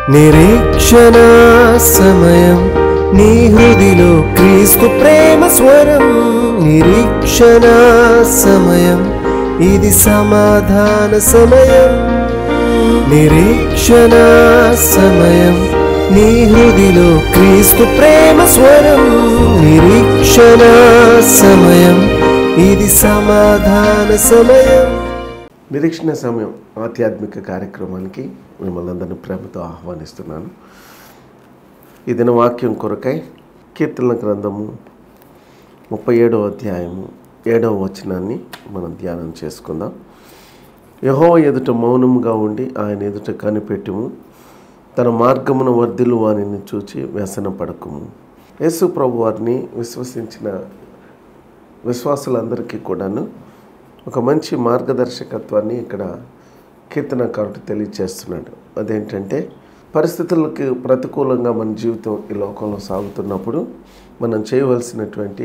నిరీక్షణ సమయం నీ హృదిలో క్రీస్తు ప్రేమ స్వరం నిరీక్షణ సమయం ఇది సమాధాన సమయం నిరీక్షణ సమయం నీ హృదిలో క్రీస్తు ప్రేమ స్వరం నిరీక్షణ సమయం ఇది సమాధాన సమయం నిరీక్షణ సమయం ఆధ్యాత్మిక కార్యక్రమానికి మిమ్మల్ని అందరినీ ప్రేమతో ఆహ్వానిస్తున్నాను ఈ దిన వాక్యం కొరకై కీర్తన గ్రంథము ముప్పై ఏడవ అధ్యాయము ఏడవ వచనాన్ని మనం ధ్యానం చేసుకుందాం యహో ఎదుట మౌనముగా ఉండి ఆయన ఎదుట కనిపెట్టుము తన మార్గమును వర్ధిల్లు వారిని చూచి వ్యసన పడకుము యేసు ప్రభు వారిని విశ్వసించిన విశ్వాసులందరికీ కూడాను ఒక మంచి మార్గదర్శకత్వాన్ని ఇక్కడ కీర్తనకారుడు తెలియజేస్తున్నాడు అదేంటంటే పరిస్థితులకు ప్రతికూలంగా మన జీవితం ఈ లోకంలో సాగుతున్నప్పుడు మనం చేయవలసినటువంటి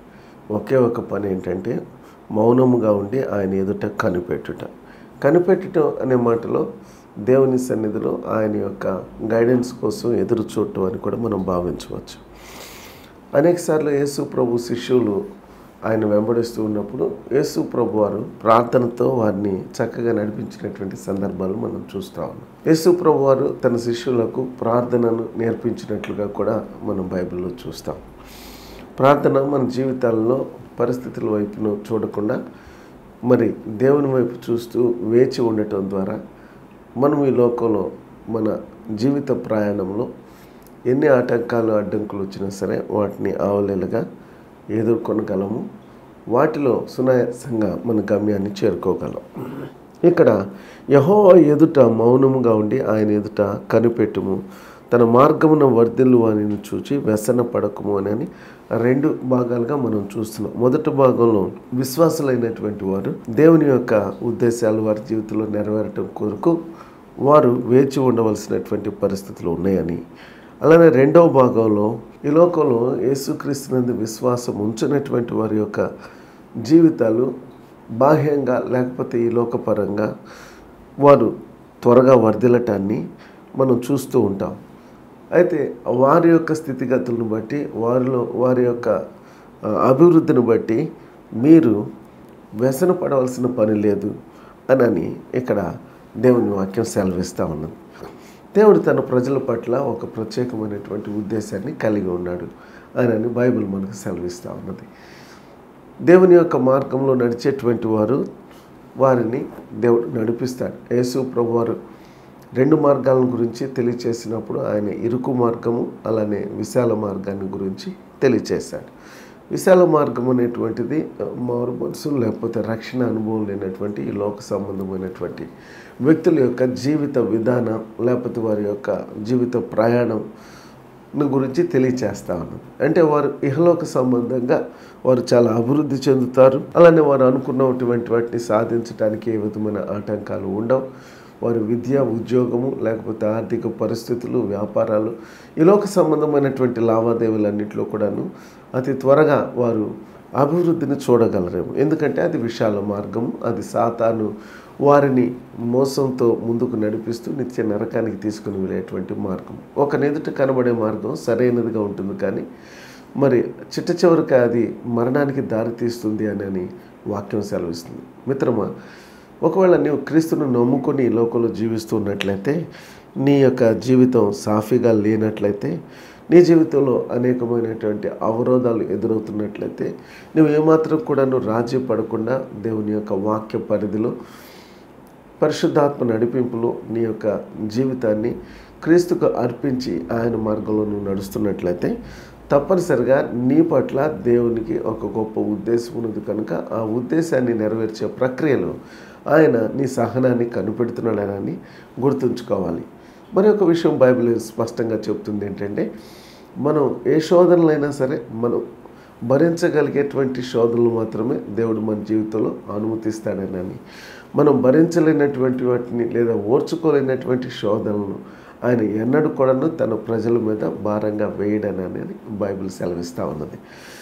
ఒకే ఒక పని ఏంటంటే మౌనముగా ఉండి ఆయన ఎదుట కనిపెట్టుట కనిపెట్టడం అనే మాటలో దేవుని సన్నిధిలో ఆయన యొక్క గైడెన్స్ కోసం ఎదురు చూడటం అని కూడా మనం భావించవచ్చు అనేకసార్లు యేసు ప్రభు శిష్యులు ఆయన వెంబడిస్తూ ఉన్నప్పుడు యేసు ప్రభు వారు ప్రార్థనతో వారిని చక్కగా నడిపించినటువంటి సందర్భాలు మనం చూస్తూ ఉన్నాం యేసు ప్రభు వారు తన శిష్యులకు ప్రార్థనను నేర్పించినట్లుగా కూడా మనం బైబిల్లో చూస్తాం ప్రార్థన మన జీవితాల్లో పరిస్థితుల వైపును చూడకుండా మరి దేవుని వైపు చూస్తూ వేచి ఉండటం ద్వారా మనం ఈ లోకంలో మన జీవిత ప్రయాణంలో ఎన్ని ఆటంకాలు అడ్డంకులు వచ్చినా సరే వాటిని ఆవలేలుగా ఎదుర్కొనగలము వాటిలో సునాయాసంగా మన గమ్యాన్ని చేరుకోగలం ఇక్కడ యహో ఎదుట మౌనముగా ఉండి ఆయన ఎదుట కనిపెట్టుము తన మార్గమున వర్ధిల్లు వారిని చూచి వ్యసన పడకము అని రెండు భాగాలుగా మనం చూస్తున్నాం మొదటి భాగంలో విశ్వాసులైనటువంటి వారు దేవుని యొక్క ఉద్దేశాలు వారి జీవితంలో నెరవేరటం కొరకు వారు వేచి ఉండవలసినటువంటి పరిస్థితులు ఉన్నాయని అలానే రెండవ భాగంలో ఈ లోకంలో యేసుక్రీస్తునందు విశ్వాసం ఉంచినటువంటి వారి యొక్క జీవితాలు బాహ్యంగా లేకపోతే ఈ లోకపరంగా వారు త్వరగా వర్ధిల్లటాన్ని మనం చూస్తూ ఉంటాం అయితే వారి యొక్క స్థితిగతులను బట్టి వారిలో వారి యొక్క ఆ, అభివృద్ధిని బట్టి మీరు వ్యసన పడవలసిన పని లేదు అని ఇక్కడ దేవుని వాక్యం సెలవిస్తూ ఉన్నది దేవుడు తన ప్రజల పట్ల ఒక ప్రత్యేకమైనటువంటి ఉద్దేశాన్ని కలిగి ఉన్నాడు అని బైబిల్ మనకు సెలవిస్తూ ఉన్నది దేవుని యొక్క మార్గంలో నడిచేటువంటి వారు వారిని దేవుడు నడిపిస్తాడు యేసు ప్రభు వారు రెండు మార్గాల గురించి తెలియచేసినప్పుడు ఆయన ఇరుకు మార్గము అలానే విశాల మార్గాన్ని గురించి తెలియచేశాడు విశాల మార్గం అనేటువంటిది మారు మనసు లేకపోతే రక్షణ అనుభవం లేనటువంటి ఈ లోక సంబంధమైనటువంటి వ్యక్తుల యొక్క జీవిత విధానం లేకపోతే వారి యొక్క జీవిత ప్రయాణం గురించి తెలియచేస్తా ఉన్నాం అంటే వారు ఇహలోక సంబంధంగా వారు చాలా అభివృద్ధి చెందుతారు అలానే వారు అనుకున్నటువంటి వాటిని సాధించడానికి ఏ విధమైన ఆటంకాలు ఉండవు వారి విద్య ఉద్యోగము లేకపోతే ఆర్థిక పరిస్థితులు వ్యాపారాలు ఈ లోక సంబంధమైనటువంటి లావాదేవీలన్నింటిలో కూడాను అతి త్వరగా వారు అభివృద్ధిని చూడగలరేమో ఎందుకంటే అది విశాల మార్గము అది సాతాను వారిని మోసంతో ముందుకు నడిపిస్తూ నిత్య నరకానికి తీసుకుని వెళ్ళేటువంటి మార్గం ఒక నెదుట కనబడే మార్గం సరైనదిగా ఉంటుంది కానీ మరి చిట్ట చివరికి అది మరణానికి దారితీస్తుంది అని అని వాక్యం సెలవిస్తుంది మిత్రమా ఒకవేళ నీవు క్రీస్తును నమ్ముకొని ఈ లోకంలో జీవిస్తున్నట్లయితే నీ యొక్క జీవితం సాఫీగా లేనట్లయితే నీ జీవితంలో అనేకమైనటువంటి అవరోధాలు ఎదురవుతున్నట్లయితే నువ్వు ఏమాత్రం కూడా నువ్వు రాజీ పడకుండా దేవుని యొక్క వాక్య పరిధిలో పరిశుద్ధాత్మ నడిపింపులో నీ యొక్క జీవితాన్ని క్రీస్తుకు అర్పించి ఆయన మార్గంలో నువ్వు నడుస్తున్నట్లయితే తప్పనిసరిగా నీ పట్ల దేవునికి ఒక గొప్ప ఉద్దేశం ఉన్నది కనుక ఆ ఉద్దేశాన్ని నెరవేర్చే ప్రక్రియలో ఆయన నీ సహనాన్ని కనిపెడుతున్నాడని గుర్తుంచుకోవాలి మరి ఒక విషయం బైబిల్ స్పష్టంగా చెప్తుంది ఏంటంటే మనం ఏ శోధనలైనా సరే మనం భరించగలిగేటువంటి శోధనలు మాత్రమే దేవుడు మన జీవితంలో అనుమతిస్తాడనని మనం భరించలేనటువంటి వాటిని లేదా ఓర్చుకోలేనటువంటి శోధనలను ఆయన ఎన్నడూ కూడాను తన ప్రజల మీద భారంగా వేయడనని బైబిల్ సెలవిస్తూ ఉన్నది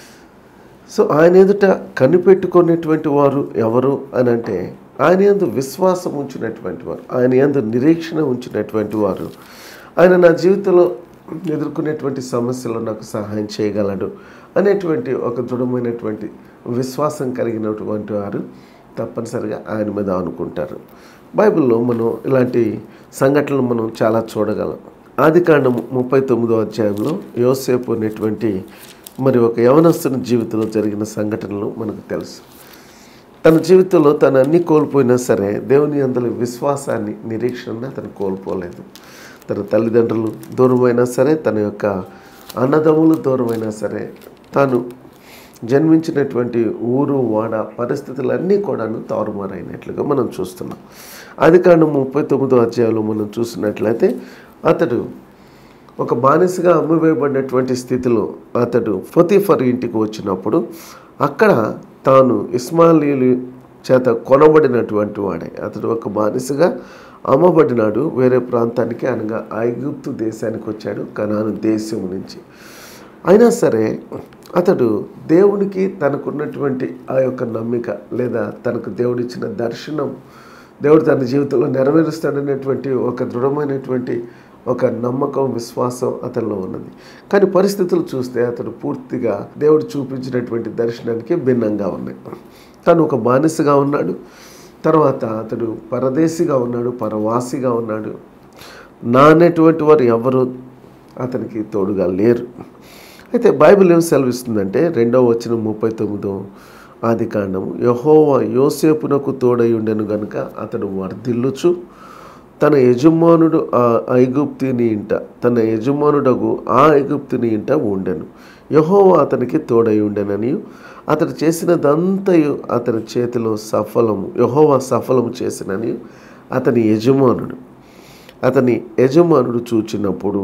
సో ఆయన ఎదుట కనిపెట్టుకునేటువంటి వారు ఎవరు అని అంటే ఆయన యందు విశ్వాసం ఉంచినటువంటి వారు ఆయన యందు నిరీక్షణ ఉంచినటువంటి వారు ఆయన నా జీవితంలో ఎదుర్కొనేటువంటి సమస్యలు నాకు సహాయం చేయగలడు అనేటువంటి ఒక దృఢమైనటువంటి విశ్వాసం కలిగినటువంటి వారు తప్పనిసరిగా ఆయన మీద అనుకుంటారు బైబిల్లో మనం ఇలాంటి సంఘటనలు మనం చాలా చూడగలం ఆది కాండం ముప్పై తొమ్మిదో అధ్యాయంలో యోసేపు అనేటువంటి మరి ఒక యవనస్తుని జీవితంలో జరిగిన సంఘటనలు మనకు తెలుసు తన జీవితంలో తను అన్ని కోల్పోయినా సరే దేవుని అందరి విశ్వాసాన్ని నిరీక్షణని అతను కోల్పోలేదు తన తల్లిదండ్రులు దూరమైనా సరే తన యొక్క అన్నదమ్ములు దూరమైనా సరే తాను జన్మించినటువంటి ఊరు వాడ పరిస్థితులన్నీ కూడాను తారుమారైనట్లుగా మనం చూస్తున్నాం అది కాండం ముప్పై తొమ్మిదో అధ్యాయంలో మనం చూసినట్లయితే అతడు ఒక బానిసగా అమ్మివేయబడినటువంటి స్థితిలో అతడు ఫతీఫర్ ఇంటికి వచ్చినప్పుడు అక్కడ తాను ఇస్మాయిలీలు చేత కొనబడినటువంటి వాడే అతడు ఒక బానిసగా అమ్మబడినాడు వేరే ప్రాంతానికి అనగా ఐగుప్తు దేశానికి వచ్చాడు కనాను దేశం నుంచి అయినా సరే అతడు దేవునికి తనకున్నటువంటి ఆ యొక్క నమ్మిక లేదా తనకు దేవుడిచ్చిన దర్శనం దేవుడు తన జీవితంలో నెరవేరుస్తాడనేటువంటి ఒక దృఢమైనటువంటి ఒక నమ్మకం విశ్వాసం అతనిలో ఉన్నది కానీ పరిస్థితులు చూస్తే అతడు పూర్తిగా దేవుడు చూపించినటువంటి దర్శనానికి భిన్నంగా ఉన్నాయి తను ఒక బానిసగా ఉన్నాడు తర్వాత అతడు పరదేశిగా ఉన్నాడు పరవాసిగా ఉన్నాడు నానేటువంటి వారు ఎవరు అతనికి తోడుగా లేరు అయితే బైబిల్ ఏం సెలవిస్తుందంటే రెండవ వచ్చిన ముప్పై తొమ్మిదో ఆది కాండము యహోవా యోసేపునకు తోడై ఉండెను గనుక అతడు వర్ధిల్లుచు తన యజమానుడు ఆ ఐగుప్తిని ఇంట తన యజమానుడగు ఆ ఐగుప్తిని ఇంట ఉండెను యహోవా అతనికి తోడై ఉండెనని అతడు చేసినదంతయు అతని చేతిలో సఫలము యహోవా సఫలము చేసినని అతని యజమానుడు అతని యజమానుడు చూచినప్పుడు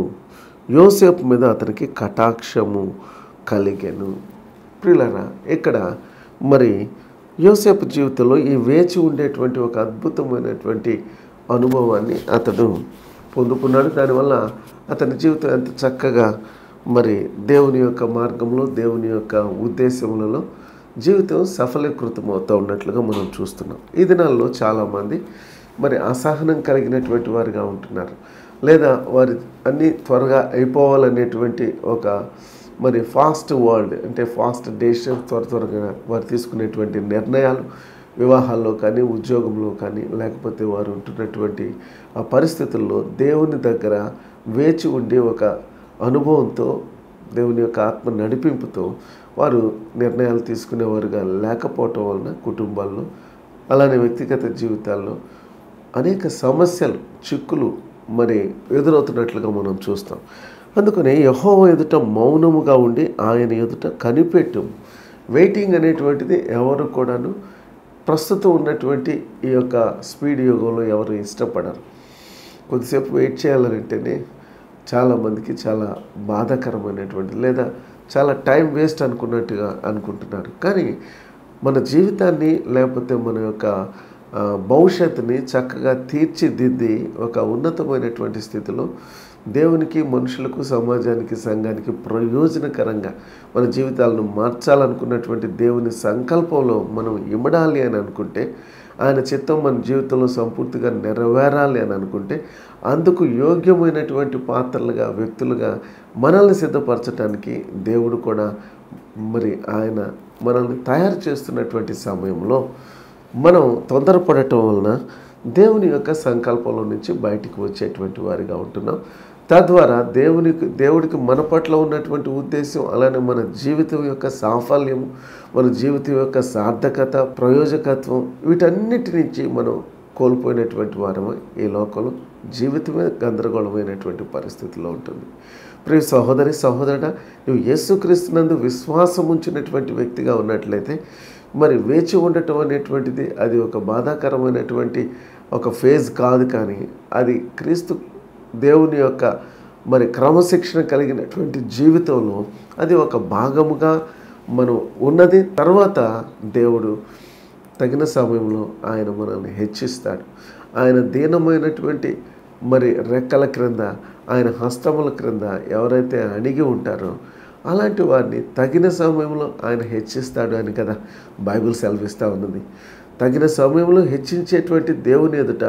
యోసేపు మీద అతనికి కటాక్షము కలిగెను ప్రిలరా ఇక్కడ మరి యోసేపు జీవితంలో ఈ వేచి ఉండేటువంటి ఒక అద్భుతమైనటువంటి అనుభవాన్ని అతడు పొందుకున్నాడు దానివల్ల అతని జీవితం ఎంత చక్కగా మరి దేవుని యొక్క మార్గంలో దేవుని యొక్క ఉద్దేశములలో జీవితం సఫలీకృతం అవుతూ ఉన్నట్లుగా మనం చూస్తున్నాం ఈ దినాల్లో చాలామంది మరి అసహనం కలిగినటువంటి వారిగా ఉంటున్నారు లేదా వారి అన్నీ త్వరగా అయిపోవాలనేటువంటి ఒక మరి ఫాస్ట్ వరల్డ్ అంటే ఫాస్ట్ డెసిషన్స్ త్వర త్వరగా వారు తీసుకునేటువంటి నిర్ణయాలు వివాహాల్లో కానీ ఉద్యోగంలో కానీ లేకపోతే వారు ఉంటున్నటువంటి ఆ పరిస్థితుల్లో దేవుని దగ్గర వేచి ఉండే ఒక అనుభవంతో దేవుని యొక్క ఆత్మ నడిపింపుతో వారు నిర్ణయాలు తీసుకునేవారుగా లేకపోవటం వలన కుటుంబాల్లో అలానే వ్యక్తిగత జీవితాల్లో అనేక సమస్యలు చిక్కులు మరి ఎదురవుతున్నట్లుగా మనం చూస్తాం అందుకని యహో ఎదుట మౌనముగా ఉండి ఆయన ఎదుట కనిపెట్టు వెయిటింగ్ అనేటువంటిది ఎవరు కూడాను ప్రస్తుతం ఉన్నటువంటి ఈ యొక్క స్పీడ్ యుగంలో ఎవరు ఇష్టపడరు కొద్దిసేపు వెయిట్ చేయాలంటేనే చాలామందికి చాలా బాధాకరమైనటువంటి లేదా చాలా టైం వేస్ట్ అనుకున్నట్టుగా అనుకుంటున్నారు కానీ మన జీవితాన్ని లేకపోతే మన యొక్క ఆ, భవిష్యత్తుని చక్కగా తీర్చిదిద్ది ఒక ఉన్నతమైనటువంటి స్థితిలో దేవునికి మనుషులకు సమాజానికి సంఘానికి ప్రయోజనకరంగా మన జీవితాలను మార్చాలనుకున్నటువంటి దేవుని సంకల్పంలో మనం ఇమడాలి అని అనుకుంటే ఆయన చిత్తం మన జీవితంలో సంపూర్తిగా నెరవేరాలి అని అనుకుంటే అందుకు యోగ్యమైనటువంటి పాత్రలుగా వ్యక్తులుగా మనల్ని సిద్ధపరచడానికి దేవుడు కూడా మరి ఆయన మనల్ని తయారు చేస్తున్నటువంటి సమయంలో మనం తొందరపడటం వలన దేవుని యొక్క సంకల్పంలో నుంచి బయటికి వచ్చేటువంటి వారిగా ఉంటున్నాం తద్వారా దేవునికి దేవుడికి మన పట్ల ఉన్నటువంటి ఉద్దేశం అలానే మన జీవితం యొక్క సాఫల్యం మన జీవితం యొక్క సార్థకత ప్రయోజకత్వం వీటన్నిటి నుంచి మనం కోల్పోయినటువంటి వారమై ఈ లోకంలో జీవితమే గందరగోళమైనటువంటి పరిస్థితిలో ఉంటుంది ప్రియ సహోదరి సహోదరుడ నువ్వు యేసుక్రీస్తునందు విశ్వాసం ఉంచినటువంటి వ్యక్తిగా ఉన్నట్లయితే మరి వేచి ఉండటం అనేటువంటిది అది ఒక బాధాకరమైనటువంటి ఒక ఫేజ్ కాదు కానీ అది క్రీస్తు దేవుని యొక్క మరి క్రమశిక్షణ కలిగినటువంటి జీవితంలో అది ఒక భాగముగా మనం ఉన్నది తర్వాత దేవుడు తగిన సమయంలో ఆయన మనల్ని హెచ్చిస్తాడు ఆయన దీనమైనటువంటి మరి రెక్కల క్రింద ఆయన హస్తముల క్రింద ఎవరైతే అణిగి ఉంటారో అలాంటి వారిని తగిన సమయంలో ఆయన హెచ్చిస్తాడు అని కదా బైబిల్ సెలవిస్తూ ఉన్నది తగిన సమయంలో హెచ్చించేటువంటి దేవుని ఎదుట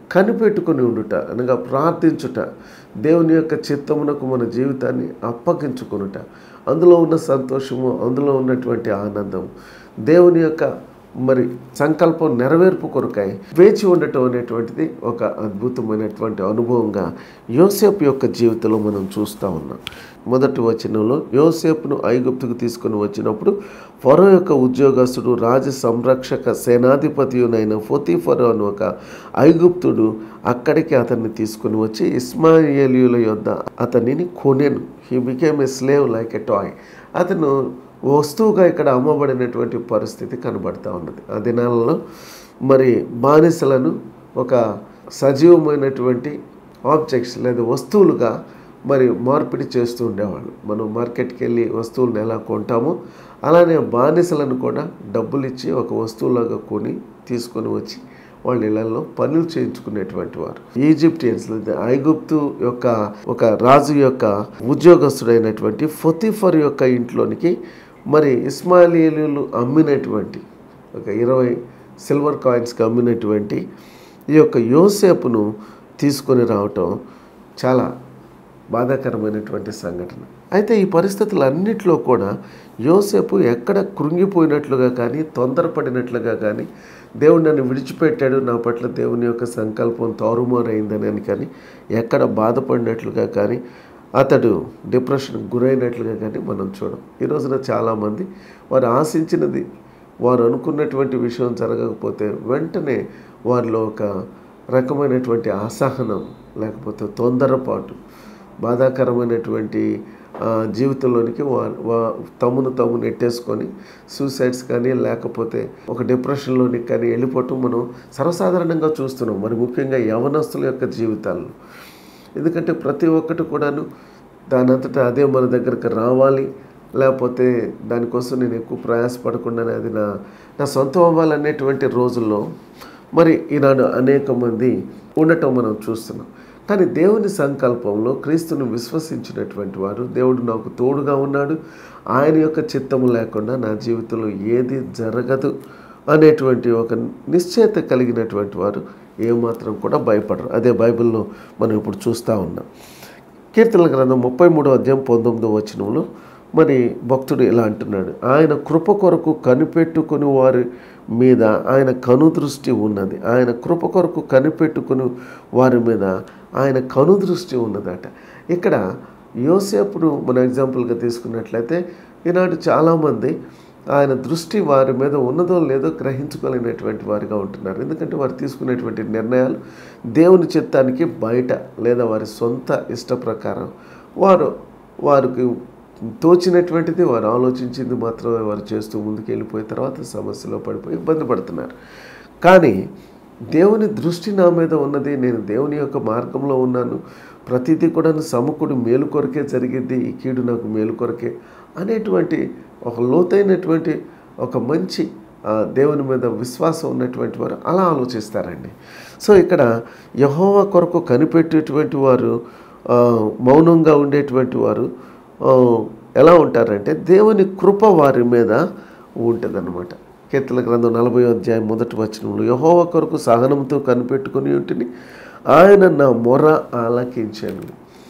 కనిపెట్టుకొని ఉండుట అనగా ప్రార్థించుట దేవుని యొక్క చిత్తమునకు మన జీవితాన్ని అప్పగించుకొనుట అందులో ఉన్న సంతోషము అందులో ఉన్నటువంటి ఆనందం దేవుని యొక్క మరి సంకల్పం నెరవేర్పు కొరకై వేచి ఉండటం అనేటువంటిది ఒక అద్భుతమైనటువంటి అనుభవంగా యోసేపు యొక్క జీవితంలో మనం చూస్తూ ఉన్నాం మొదటి వచనంలో యోసేపును ఐగుప్తుకు తీసుకొని వచ్చినప్పుడు ఫరో యొక్క ఉద్యోగస్తుడు రాజ సంరక్షక సేనాధిపతియునైన ఫోతిఫరో అని ఒక ఐగుప్తుడు అక్కడికి అతన్ని తీసుకొని వచ్చి ఇస్మాయిలియుల యొద్ద అతనిని కొనెను he became a slave like a toy అతను వస్తువుగా ఇక్కడ అమ్మబడినటువంటి పరిస్థితి కనబడతా ఉన్నది ఆ దినాలలో మరి బానిసలను ఒక సజీవమైనటువంటి ఆబ్జెక్ట్స్ లేదా వస్తువులుగా మరి మార్పిడి చేస్తూ ఉండేవాళ్ళు మనం మార్కెట్కి వెళ్ళి వస్తువులను ఎలా కొంటామో అలానే బానిసలను కూడా డబ్బులు ఇచ్చి ఒక వస్తువులాగా కొని తీసుకొని వచ్చి వాళ్ళ ఇళ్లలో పనులు చేయించుకునేటువంటి వారు ఈజిప్టియన్స్ లేదా ఐగుప్తు యొక్క ఒక రాజు యొక్క ఉద్యోగస్తుడైనటువంటి ఫొతిఫర్ యొక్క ఇంట్లోనికి మరి ఇస్మాయిలీలు అమ్మినటువంటి ఒక ఇరవై సిల్వర్ కాయిన్స్కి అమ్మినటువంటి ఈ యొక్క యోసేపును తీసుకొని రావటం చాలా బాధాకరమైనటువంటి సంఘటన అయితే ఈ పరిస్థితులన్నింటిలో కూడా యోసేపు ఎక్కడ కృంగిపోయినట్లుగా కానీ తొందరపడినట్లుగా కానీ దేవుడు నన్ను విడిచిపెట్టాడు నా పట్ల దేవుని యొక్క సంకల్పం తారుమారైందని అని కానీ ఎక్కడ బాధపడినట్లుగా కానీ అతడు డిప్రెషన్కి గురైనట్లుగా కానీ మనం చూడం ఈ రోజున చాలామంది వారు ఆశించినది వారు అనుకున్నటువంటి విషయం జరగకపోతే వెంటనే వారిలో ఒక రకమైనటువంటి అసహనం లేకపోతే తొందరపాటు బాధాకరమైనటువంటి ఆ, జీవితంలోనికి వా వా తమను తాము నెట్టేసుకొని సూసైడ్స్ కానీ లేకపోతే ఒక డిప్రెషన్లోనికి కానీ వెళ్ళిపోవటం మనం సర్వసాధారణంగా చూస్తున్నాం మరి ముఖ్యంగా యవనస్తుల యొక్క జీవితాల్లో ఎందుకంటే ప్రతి ఒక్కటి కూడాను దానంతటా అదే మన దగ్గరకు రావాలి లేకపోతే దానికోసం నేను ఎక్కువ ప్రయాసపడకుండానే అది నా నా సొంతం అవ్వాలనేటువంటి రోజుల్లో మరి ఈనాడు అనేక మంది ఉండటం మనం చూస్తున్నాం కానీ దేవుని సంకల్పంలో క్రీస్తును విశ్వసించినటువంటి వారు దేవుడు నాకు తోడుగా ఉన్నాడు ఆయన యొక్క చిత్తము లేకుండా నా జీవితంలో ఏది జరగదు అనేటువంటి ఒక నిశ్చయత కలిగినటువంటి వారు ఏమాత్రం కూడా భయపడరు అదే బైబిల్లో మనం ఇప్పుడు చూస్తూ ఉన్నాం కీర్తన గ్రంథం ముప్పై మూడో అధ్యాయం పంతొమ్మిదో వచనంలో మరి భక్తుడు ఇలా అంటున్నాడు ఆయన కృప కొరకు కనిపెట్టుకుని వారి మీద ఆయన కనుదృష్టి ఉన్నది ఆయన కృప కొరకు కనిపెట్టుకుని వారి మీద ఆయన కనుదృష్టి ఉన్నదట ఇక్కడ యోసేపును మన ఎగ్జాంపుల్గా తీసుకున్నట్లయితే ఈనాడు చాలామంది ఆయన దృష్టి వారి మీద ఉన్నదో లేదో గ్రహించుకోలేనటువంటి వారిగా ఉంటున్నారు ఎందుకంటే వారు తీసుకునేటువంటి నిర్ణయాలు దేవుని చిత్తానికి బయట లేదా వారి సొంత ఇష్ట ప్రకారం వారు వారికి తోచినటువంటిది వారు ఆలోచించింది మాత్రమే వారు చేస్తూ ముందుకు వెళ్ళిపోయిన తర్వాత సమస్యలో పడిపోయి ఇబ్బంది పడుతున్నారు కానీ దేవుని దృష్టి నా మీద ఉన్నది నేను దేవుని యొక్క మార్గంలో ఉన్నాను ప్రతిదీ కూడా సమకుడు మేలు కొరకే జరిగింది ఈ కీడు నాకు మేలు కొరకే అనేటువంటి ఒక లోతైనటువంటి ఒక మంచి ఆ, దేవుని మీద విశ్వాసం ఉన్నటువంటి వారు అలా ఆలోచిస్తారండి సో ఇక్కడ యహోవా కొరకు కనిపెట్టేటువంటి వారు ఆ, మౌనంగా ఉండేటువంటి వారు ఆ, ఎలా ఉంటారంటే దేవుని కృప వారి మీద ఉంటుందన్నమాట కీర్తన గ్రంథం నలభై అధ్యాయం మొదటి వచనంలో యహోవ కొరకు సహనంతో కనిపెట్టుకుని ఉంటుంది ఆయన నా మొర ఆలకించాను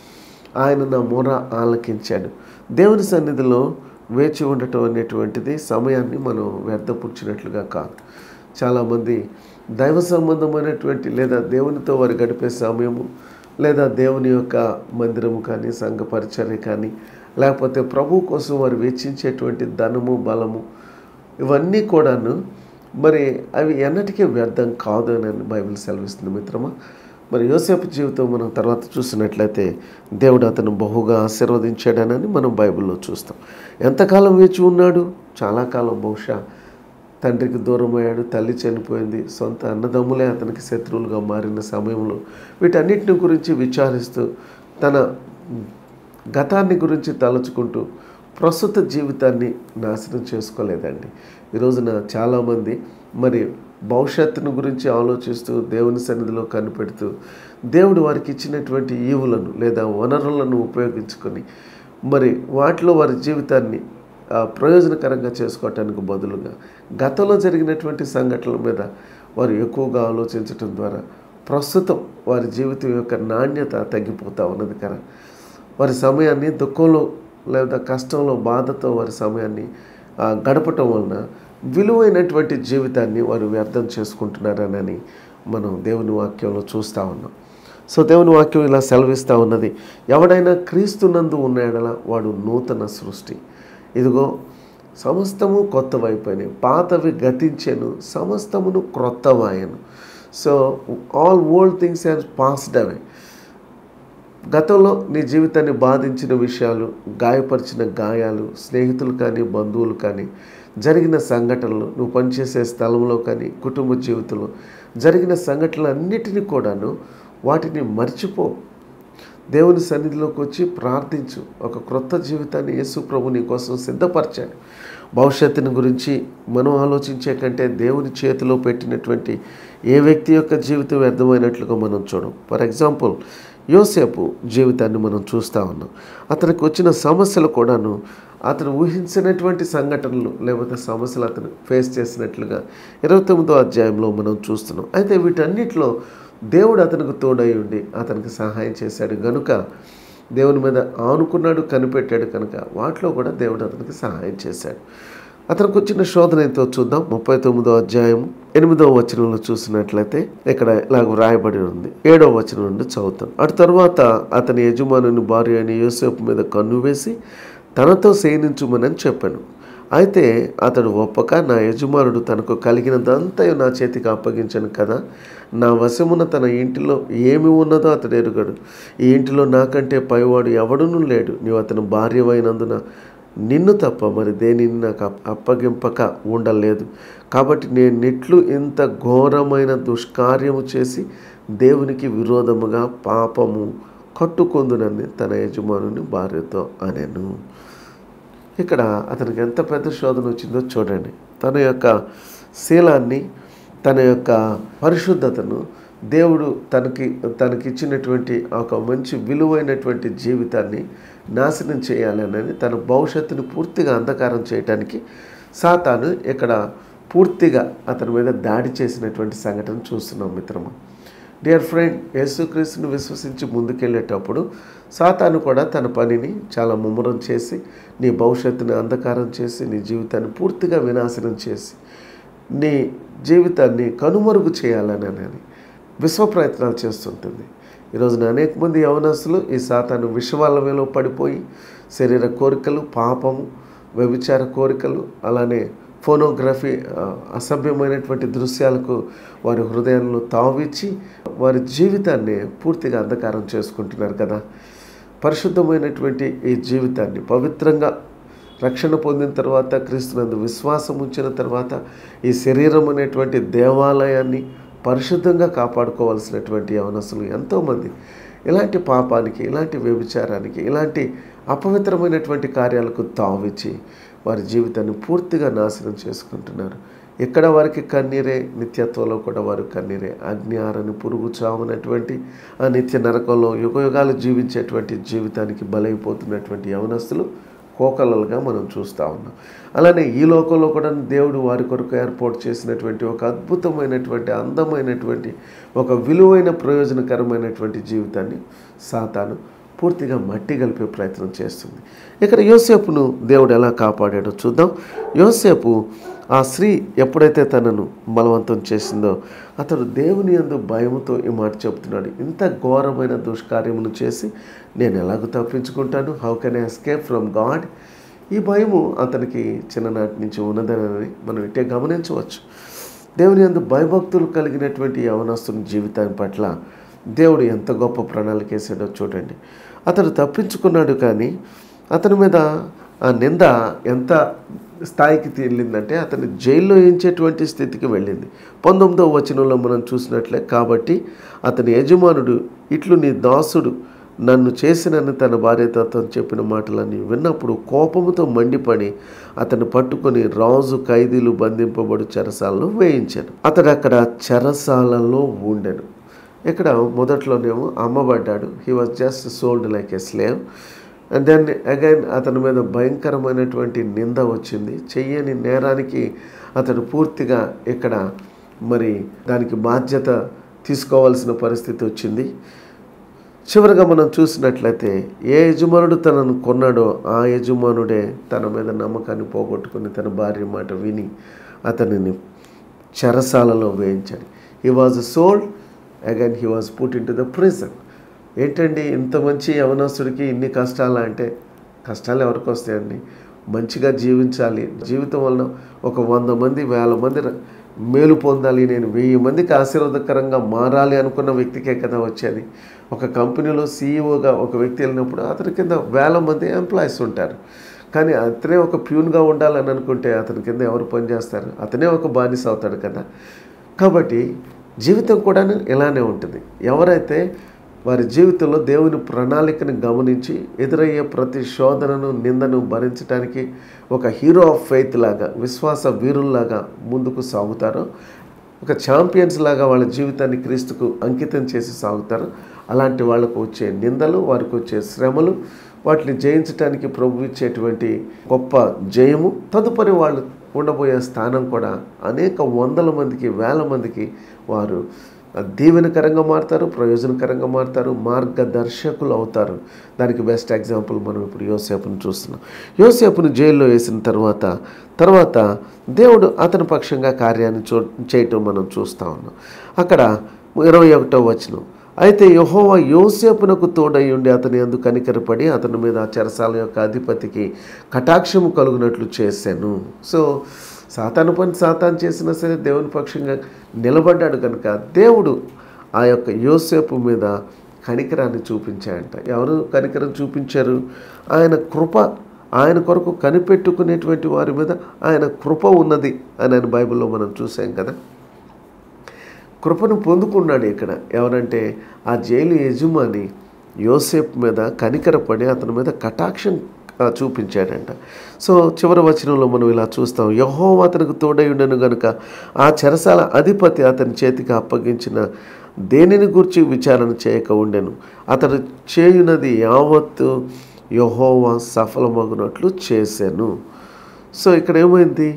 ఆయన నా మొర ఆలకించాడు దేవుని సన్నిధిలో వేచి ఉండటం అనేటువంటిది సమయాన్ని మనం వ్యర్థపుచ్చినట్లుగా కాదు చాలామంది దైవ సంబంధమైనటువంటి లేదా దేవునితో వారు గడిపే సమయము లేదా దేవుని యొక్క మందిరము కానీ సంఘ పరిచర్య కానీ లేకపోతే ప్రభు కోసం వారు వెచ్చించేటువంటి ధనము బలము ఇవన్నీ కూడాను మరి అవి ఎన్నటికీ వ్యర్థం కాదు అని బైబిల్ సెలవిస్తుంది మిత్రమా మరి యోసేపు జీవితం మనం తర్వాత చూసినట్లయితే దేవుడు అతను బహుగా ఆశీర్వదించాడనని మనం బైబిల్లో చూస్తాం ఎంతకాలం వేచి ఉన్నాడు చాలా కాలం బహుశా తండ్రికి దూరమయ్యాడు తల్లి చనిపోయింది సొంత అన్నదమ్ములే అతనికి శత్రువులుగా మారిన సమయంలో వీటన్నిటిని గురించి విచారిస్తూ తన గతాన్ని గురించి తలుచుకుంటూ ప్రస్తుత జీవితాన్ని నాశనం చేసుకోలేదండి ఈ రోజున చాలామంది మరి భవిష్యత్తును గురించి ఆలోచిస్తూ దేవుని సన్నిధిలో కనిపెడుతూ దేవుడు వారికి ఇచ్చినటువంటి ఈవులను లేదా వనరులను ఉపయోగించుకొని మరి వాటిలో వారి జీవితాన్ని ఆ, ప్రయోజనకరంగా చేసుకోవటానికి బదులుగా గతంలో జరిగినటువంటి సంఘటనల మీద వారు ఎక్కువగా ఆలోచించటం ద్వారా ప్రస్తుతం వారి జీవితం యొక్క నాణ్యత తగ్గిపోతూ ఉన్నది కదా వారి సమయాన్ని దుఃఖంలో లేదా కష్టంలో బాధతో వారి సమయాన్ని ఆ, గడపటం వలన విలువైనటువంటి జీవితాన్ని వారు వ్యర్థం చేసుకుంటున్నారనని మనం దేవుని వాక్యంలో చూస్తూ ఉన్నాం సో దేవుని వాక్యం ఇలా సెలవిస్తూ ఉన్నది ఎవడైనా క్రీస్తునందు ఉన్నాడలా వాడు నూతన సృష్టి ఇదిగో సమస్తము కొత్తవైపోయినాయి పాతవి గతించెను సమస్తమును క్రొత్తవాయను so all old things has passed అవే గతంలో నీ జీవితాన్ని బాధించిన విషయాలు గాయపరిచిన గాయాలు స్నేహితులు కానీ బంధువులు కానీ జరిగిన సంఘటనలు నువ్వు పనిచేసే స్థలంలో కానీ కుటుంబ జీవితంలో జరిగిన సంఘటనలు అన్నిటినీ కూడాను వాటిని మర్చిపో దేవుని సన్నిధిలోకి వచ్చి ప్రార్థించు ఒక క్రొత్త జీవితాన్ని యేసు ప్రభు నీ కోసం సిద్ధపరిచాడు భవిష్యత్తుని గురించి మనం ఆలోచించే కంటే దేవుని చేతిలో పెట్టినటువంటి ఏ వ్యక్తి యొక్క జీవితం వ్యర్థమైనట్లుగా మనం చూడం ఫర్ ఎగ్జాంపుల్ యోసేపు జీవితాన్ని మనం చూస్తూ ఉన్నాం అతనికి వచ్చిన సమస్యలు కూడాను అతను ఊహించినటువంటి సంఘటనలు లేకపోతే సమస్యలు అతను ఫేస్ చేసినట్లుగా ఇరవై తొమ్మిదో అధ్యాయంలో మనం చూస్తున్నాం అయితే వీటన్నిటిలో దేవుడు అతనికి తోడై ఉండి అతనికి సహాయం చేశాడు గనుక దేవుని మీద ఆనుకున్నాడు కనిపెట్టాడు కనుక వాటిలో కూడా దేవుడు అతనికి సహాయం చేశాడు అతనికి వచ్చిన శోధన ఎంతో చూద్దాం ముప్పై తొమ్మిదో అధ్యాయం ఎనిమిదవ వచనంలో చూసినట్లయితే ఇక్కడ ఇలాగ వ్రాయబడి ఉంది ఏడవ వచనం నుండి చదువుతాం అటు తర్వాత అతని యజమానుని భార్య అయిన యోసేపు మీద కన్ను వేసి తనతో శయనించుమనని చెప్పాను అయితే అతడు ఒప్పక నా యజమానుడు తనకు కలిగినదంతా నా చేతికి అప్పగించను కదా నా వశమున తన ఇంటిలో ఏమి ఉన్నదో అతడు ఎరుగడు ఈ ఇంటిలో నాకంటే పైవాడు ఎవడునూ లేడు నీవు అతని భార్యవైనందున నిన్ను తప్ప మరి దేనిని నాకు అప్- అప్పగింపక ఉండలేదు కాబట్టి నేను నిట్లు ఇంత ఘోరమైన దుష్కార్యము చేసి దేవునికి విరోధముగా పాపము కట్టుకొందునని తన యజమానుని భార్యతో అనెను ఇక్కడ అతనికి ఎంత పెద్ద శోధన వచ్చిందో చూడండి తన యొక్క శీలాన్ని తన యొక్క పరిశుద్ధతను దేవుడు తనకి తనకిచ్చినటువంటి ఒక మంచి విలువైనటువంటి జీవితాన్ని నాశనం చేయాలనని తన భవిష్యత్తుని పూర్తిగా అంధకారం చేయటానికి సాతాను ఇక్కడ పూర్తిగా అతని మీద దాడి చేసినటువంటి సంఘటన చూస్తున్నాం మిత్రమా డియర్ ఫ్రెండ్ యేసుక్రీస్తుని విశ్వసించి ముందుకెళ్ళేటప్పుడు సాతాను కూడా తన పనిని చాలా ముమ్మరం చేసి నీ భవిష్యత్తుని అంధకారం చేసి నీ జీవితాన్ని పూర్తిగా వినాశనం చేసి నీ జీవితాన్ని కనుమరుగు చేయాలని అని విశ్వ ప్రయత్నాలు చేస్తుంటుంది ఈరోజున అనేక మంది యవనస్తులు ఈ సాతాను విషవాలవేలో పడిపోయి శరీర కోరికలు పాపము వ్యభిచార కోరికలు అలానే ఫోనోగ్రఫీ ఆ, అసభ్యమైనటువంటి దృశ్యాలకు వారి హృదయంలో తావిచ్చి వారి జీవితాన్ని పూర్తిగా అంధకారం చేసుకుంటున్నారు కదా పరిశుద్ధమైనటువంటి ఈ జీవితాన్ని పవిత్రంగా రక్షణ పొందిన తర్వాత క్రీస్తునందు విశ్వాసం ఉంచిన తర్వాత ఈ శరీరం అనేటువంటి దేవాలయాన్ని పరిశుద్ధంగా కాపాడుకోవాల్సినటువంటి యవనస్తులు ఎంతోమంది ఇలాంటి పాపానికి ఇలాంటి వ్యభిచారానికి ఇలాంటి అపవిత్రమైనటువంటి కార్యాలకు తావిచ్చి వారి జీవితాన్ని పూర్తిగా నాశనం చేసుకుంటున్నారు ఇక్కడ వారికి కన్నీరే నిత్యత్వంలో కూడా వారు కన్నీరే అగ్ని ఆరని పురుగు చావునటువంటి ఆ నిత్య నరకంలో యుగయుగాలు జీవించేటువంటి జీవితానికి బలైపోతున్నటువంటి యవనస్తులు కోకలలుగా మనం చూస్తూ ఉన్నాం అలానే ఈ లోకంలో కూడా దేవుడు వారి కొరకు ఏర్పాటు చేసినటువంటి ఒక అద్భుతమైనటువంటి అందమైనటువంటి ఒక విలువైన ప్రయోజనకరమైనటువంటి జీవితాన్ని సాతాను పూర్తిగా మట్టి కలిపే ప్రయత్నం చేస్తుంది ఇక్కడ యోసేపును దేవుడు ఎలా కాపాడాడో చూద్దాం యోసేపు ఆ స్త్రీ ఎప్పుడైతే తనను బలవంతం చేసిందో అతడు దేవుని యందు భయముతో ఈ మాట చెప్తున్నాడు ఇంత ఘోరమైన దుష్కార్యమును చేసి నేను ఎలాగో తప్పించుకుంటాను how can I escape from God ఈ భయము అతనికి చిన్ననాటి నుంచి ఉన్నదని మనం ఇట్టే గమనించవచ్చు దేవుని యందు భయభక్తులు కలిగినటువంటి యవనస్తుని జీవితాన్ని పట్ల దేవుడు ఎంత గొప్ప ప్రణాళిక వేసాడో చూడండి అతడు తప్పించుకున్నాడు కానీ అతని మీద ఆ నింద ఎంత స్థాయికి తీరిందంటే అతన్ని జైల్లో వేయించేటువంటి స్థితికి వెళ్ళింది పంతొమ్మిదవ వచనంలో మనం చూసినట్లే కాబట్టి అతని యజమానుడు ఇట్లు నీ దాసుడు నన్ను చేసినని తన భార్యతో అతను చెప్పిన మాటలన్నీ విన్నప్పుడు కోపముతో మండిపడి అతను పట్టుకొని రాజు ఖైదీలు బంధింపబడు చెరసాలలో వేయించాను అతడు అక్కడ చెరసాలలో ఉండెను ఇక్కడ మొదట్లోనేమో అమ్మబడ్డాడు he was just sold like a slave and then again అతని మీద భయంకరమైనటువంటి నింద వచ్చింది చెయ్యని నేరానికి అతడు పూర్తిగా ఇక్కడ మరి దానికి బాధ్యత తీసుకోవాల్సిన పరిస్థితి వచ్చింది చివరిగా మనం చూసినట్లయితే ఏ యజమానుడు తనను కొన్నాడో ఆ యజమానుడే తన మీద నమ్మకాన్ని పోగొట్టుకుని తన భార్య మాట విని అతనిని చెరసాలలో వేయించాడు he was sold again he was put into the prison ఏంటండి ఇంత మంచి యవనస్తుడికి ఇన్ని కష్టాలు అంటే కష్టాలు ఎవరికి వస్తాయండి మంచిగా జీవించాలి జీవితం వలన ఒక వంద మంది వేల మంది ర- మేలు పొందాలి నేను వెయ్యి మందికి ఆశీర్వాదకరంగా మారాలి అనుకున్న వ్యక్తికే కదా వచ్చేది ఒక కంపెనీలో సీఈఓగా ఒక వ్యక్తి వెళ్ళినప్పుడు అతని కింద వేల మంది ఎంప్లాయీస్ ఉంటారు కానీ అతనే ఒక ప్యూన్గా ఉండాలని అనుకుంటే అతని కింద ఎవరు పనిచేస్తారు అతనే ఒక బానిస అవుతాడు కదా కాబట్టి జీవితం కూడా ఇలానే ఉంటుంది ఎవరైతే వారి జీవితంలో దేవుని ప్రణాళికను గమనించి ఎదురయ్యే ప్రతి శోధనను నిందను భరించడానికి ఒక హీరో ఆఫ్ ఫెయిత్ లాగా విశ్వాస వీరుల్లాగా ముందుకు సాగుతారో ఒక ఛాంపియన్స్ లాగా వాళ్ళ జీవితాన్ని క్రీస్తుకు అంకితం చేసి సాగుతారు అలాంటి వాళ్ళకు వచ్చే నిందలు వారికి వచ్చే శ్రమలు వాటిని జయించడానికి ప్రభు ఇచ్చేటువంటి గొప్ప జయము తదుపరి వాళ్ళు ఉండబోయే స్థానం కూడా అనేక వందల మందికి వేల మందికి వారు దీవెనకరంగా మారుతారు ప్రయోజనకరంగా మారుతారు మార్గదర్శకులు అవుతారు దానికి బెస్ట్ ఎగ్జాంపుల్ మనం ఇప్పుడు యోసేపును చూస్తున్నాం యోసేపును జైల్లో వేసిన తర్వాత తర్వాత దేవుడు అతని పక్షంగా కార్యాన్ని చూ చేయటం మనం చూస్తూ ఉన్నాం అక్కడ ఇరవై ఒకటో వచనం అయితే యహోవా యోసేపునకు తోడై ఉండి అతని అందు కనికరపడి అతని మీద ఆ చెరసాల యొక్క అధిపతికి కటాక్షము కలుగునట్లు చేశాను సో సాతాను పని సాతాను చేసినా సరే దేవుని పక్షంగా నిలబడ్డాడు కనుక దేవుడు ఆ యొక్క యోసేపు మీద కనికరాన్ని చూపించాడంట ఎవరు కనికరం చూపించారు ఆయన కృప ఆయన కొరకు కనిపెట్టుకునేటువంటి వారి మీద ఆయన కృప ఉన్నది అని ఆయన బైబిల్లో మనం చూసాం కదా కృపను పొందుకున్నాడు ఇక్కడ ఎవరంటే ఆ జైలు యజమాని యోసేపు మీద కనికరపడి అతని మీద కటాక్షం ఆ, చూపించాడంట సో చివరి వచనంలో మనం ఇలా చూస్తాం యహో అతనికి తోడై ఉండను గనుక ఆ చెరసాల అధిపతి అతని చేతికి అప్పగించిన దేనిని గురించి విచారణ చేయక ఉండెను అతడు చేయునది యావత్తు యహోవా సఫలమగునట్లు చేశాను సో ఇక్కడ ఏమైంది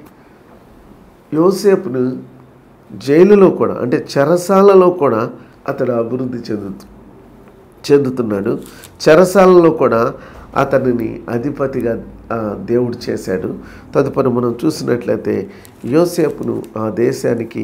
యోసేపును జైలులో కూడా అంటే చెరసాలలో కూడా అతడు అభివృద్ధి చెందుతూ చెందుతున్నాడు చెరసాలలో కూడా అతనిని అధిపతిగా ఆ, దేవుడు చేశాడు తదుపరి మనం చూసినట్లయితే యోసేపును ఆ దేశానికి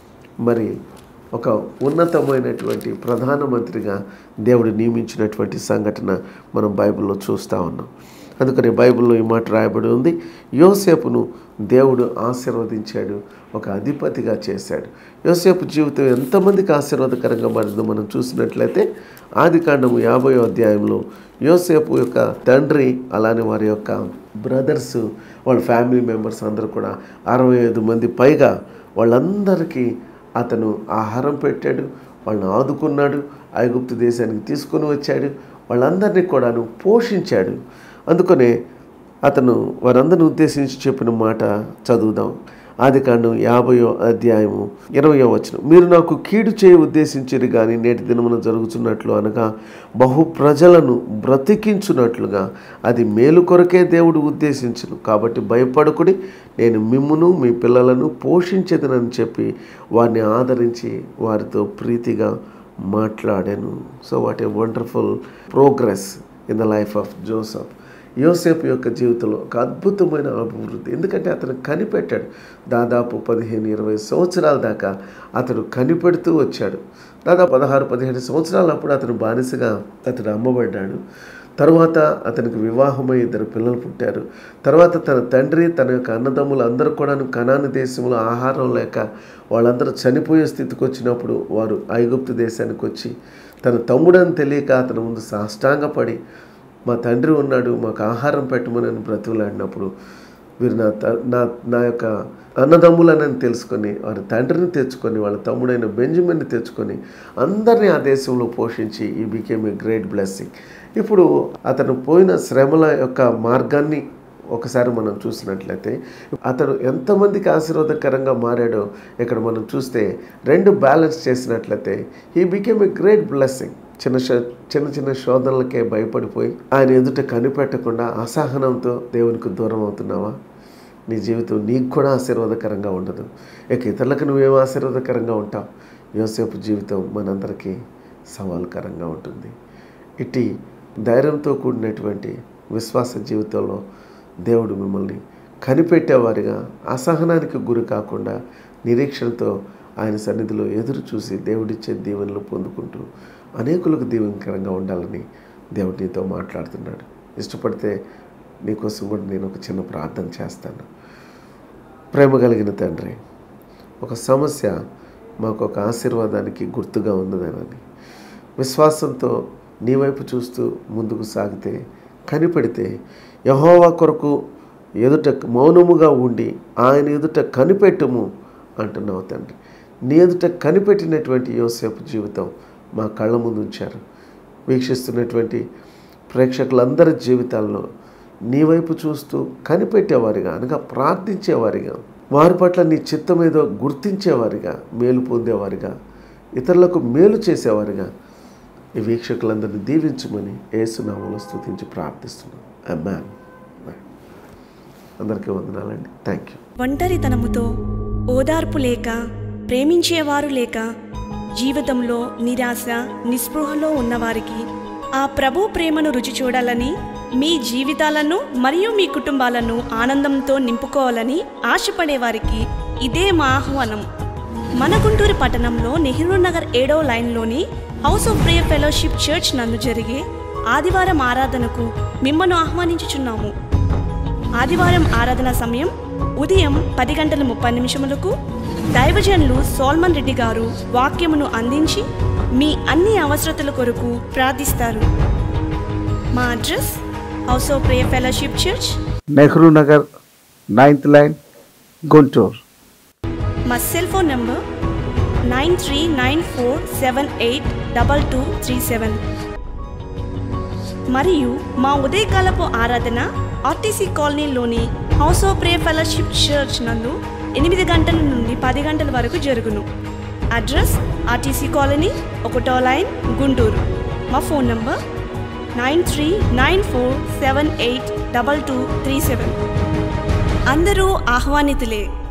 మరి ఒక ఉన్నతమైనటువంటి ప్రధానమంత్రిగా దేవుడు నియమించినటువంటి సంఘటన మనం బైబిల్లో చూస్తూ ఉన్నాం అందుకని బైబిల్లో ఈ మాట రాయబడి ఉంది యోసేపును దేవుడు ఆశీర్వదించాడు ఒక అధిపతిగా చేశాడు యోసేపు జీవితం ఎంతమందికి ఆశీర్వాదకరంగా మారిందో మనం చూసినట్లయితే ఆది కాండము యాభై అధ్యాయంలో యోసేపు యొక్క తండ్రి అలానే వారి యొక్క బ్రదర్స్ వాళ్ళ ఫ్యామిలీ మెంబర్స్ అందరూ కూడా అరవై ఐదు మంది పైగా వాళ్ళందరికీ అతను ఆహారం పెట్టాడు వాళ్ళని ఆదుకున్నాడు ఐగుప్తు దేశానికి తీసుకొని వచ్చాడు వాళ్ళందరినీ కూడాను పోషించాడు అందుకనే అతను వారందరిని ఉద్దేశించి చెప్పిన మాట చదువుదాం ఆది కాండం యాభయో అధ్యాయము ఇరవయో వచనం మీరు నాకు కీడు చేయ ఉద్దేశించిరు కానీ నేటి దినమున జరుగుతున్నట్లు అనగా బహు ప్రజలను బ్రతికించున్నట్లుగా అది మేలు కొరకే దేవుడు ఉద్దేశించును కాబట్టి భయపడకుడి నేను మిమ్మును మీ పిల్లలను పోషించేదనని చెప్పి వారిని ఆదరించి వారితో ప్రీతిగా మాట్లాడాను so what a wonderful progress in the life of Joseph Yosepu యొక్క జీవితంలో ఒక అద్భుతమైన అభివృద్ధి ఎందుకంటే అతను కనిపెట్టాడు దాదాపు పదిహేను ఇరవై సంవత్సరాల దాకా అతడు కనిపెడుతూ వచ్చాడు దాదాపు పదహారు పదిహేడు సంవత్సరాల అప్పుడు అతను బానిసగా అతడు అమ్మబడ్డాడు తర్వాత అతనికి వివాహమై ఇద్దరు పిల్లలు పుట్టారు తర్వాత తన తండ్రి తన యొక్క అన్నదమ్ములు అందరూ కూడా కనాని దేశంలో ఆహారం లేక వాళ్ళందరూ చనిపోయే స్థితికి వచ్చినప్పుడు వారు ఐగుప్తు దేశానికి వచ్చి తన తమ్ముడని తెలియక అతని ముందు సాష్టాంగపడి మా తండ్రి ఉన్నాడు మాకు ఆహారం పెట్టమని అని బ్రతుకులాడినప్పుడు వీరు నా త నా నా యొక్క అన్నదమ్ములనని తెలుసుకొని వారి తండ్రిని తెచ్చుకొని వాళ్ళ తమ్ముడైన బెంజమిన్ని తెచ్చుకొని అందరినీ ఆ దేశంలో పోషించి he became a great blessing ఇప్పుడు అతను పోయిన శ్రమల యొక్క మార్గాన్ని ఒకసారి మనం చూసినట్లయితే అతడు ఎంతమందికి ఆశీర్వాదకరంగా మారాడో ఇక్కడ మనం చూస్తే రెండు బ్యాలెన్స్ చేసినట్లయితే he became a great blessing చిన్న శో- చిన్న చిన్న శోధనలకే భయపడిపోయి ఆయన ఎదుట కనిపెట్టకుండా అసహనంతో దేవునికి దూరం అవుతున్నావా నీ జీవితం నీకు కూడా ఆశీర్వాదకరంగా ఉండదు ఇక ఇతరులకు నువ్వేం ఆశీర్వాదకరంగా ఉంటావు యోసేపు జీవితం మనందరికీ సవాల్కరంగా ఉంటుంది ఇట్టి ధైర్యంతో కూడినటువంటి విశ్వాస జీవితంలో దేవుడు మిమ్మల్ని కనిపెట్టేవారిగా అసహనానికి గురి కాకుండా నిరీక్షణతో ఆయన సన్నిధిలో ఎదురు చూసి దేవుడిచ్చే దీవెనలు పొందుకుంటూ అనేకులకు దీవెనకరంగా ఉండాలని దేవుడు నీతో మాట్లాడుతున్నాడు ఇష్టపడితే నీకోసం కూడా నేను ఒక చిన్న ప్రార్థన చేస్తాను ప్రేమ కలిగిన తండ్రి ఒక సమస్య మాకు ఒక ఆశీర్వాదానికి గుర్తుగా ఉన్నదని విశ్వాసంతో నీ వైపు చూస్తూ ముందుకు సాగితే కనిపెడితే యహోవా కొరకు ఎదుట మౌనముగా ఉండి ఆయన ఎదుట కనిపెట్టుము అంటున్నావు తండ్రి నీ ఎదుట కనిపెట్టినటువంటి యోసేపు జీవితం మా కళ్ళ ముందు ఉంచారు వీక్షిస్తున్నటువంటి ప్రేక్షకులందరి జీవితాల్లో నీ వైపు చూస్తూ కనిపెట్టేవారిగా అనగా ప్రార్థించేవారిగా వారి పట్ల నీ చిత్తం ఏదో గుర్తించేవారిగా మేలు పొందేవారిగా ఇతరులకు మేలు చేసేవారిగా ఈ వీక్షకులందరినీ దీవించమని ఏసునామంలో స్తుతించి ప్రార్థిస్తున్నాను అమ్మాన్ అందరికీ వందనాలండి థ్యాంక్ యూ ఒంటరితనముతో ఓదార్పు లేక ప్రేమించేవారు లేక జీవితంలో నిరాశ నిస్పృహలో ఉన్నవారికి ఆ ప్రభు ప్రేమను రుచి చూడాలని మీ జీవితాలను మరియు మీ కుటుంబాలను ఆనందంతో నింపుకోవాలని ఆశపడేవారికి ఇదే మా ఆహ్వానం మన గుంటూరు పట్టణంలో నెహ్రూ నగర్ ఏడో లైన్లోని house of prayer fellowship church నందు జరిగే ఆదివారం ఆరాధనకు మిమ్మల్ని ఆహ్వానించుచున్నాము ఆదివారం ఆరాధన సమయం ఉదయం పది గంటల ముప్పై నిమిషములకు దైవజనులు సోల్మన్ రెడ్డి గారు వాక్యమును అందించి మీ అన్ని అవసరతల కొరకు ప్రార్థిస్తారు మా address house of prayer fellowship church Nehru Nagar ninth line Guntur మా cell phone number nine three nine four seven eight double two three seven మరియు మా ఉదయకాలపు ఆరాధన ఆర్టీసీ కాలనీలోని house of prayer fellowship church నందు ఎనిమిది గంటల నుండి పది గంటల వరకు జరుగును అడ్రస్ ఆర్టీసీ కాలనీ ఒకటో లైన్ గుంటూరు మా phone number nine three nine four seven eight double two three seven అందరూ ఆహ్వానితులే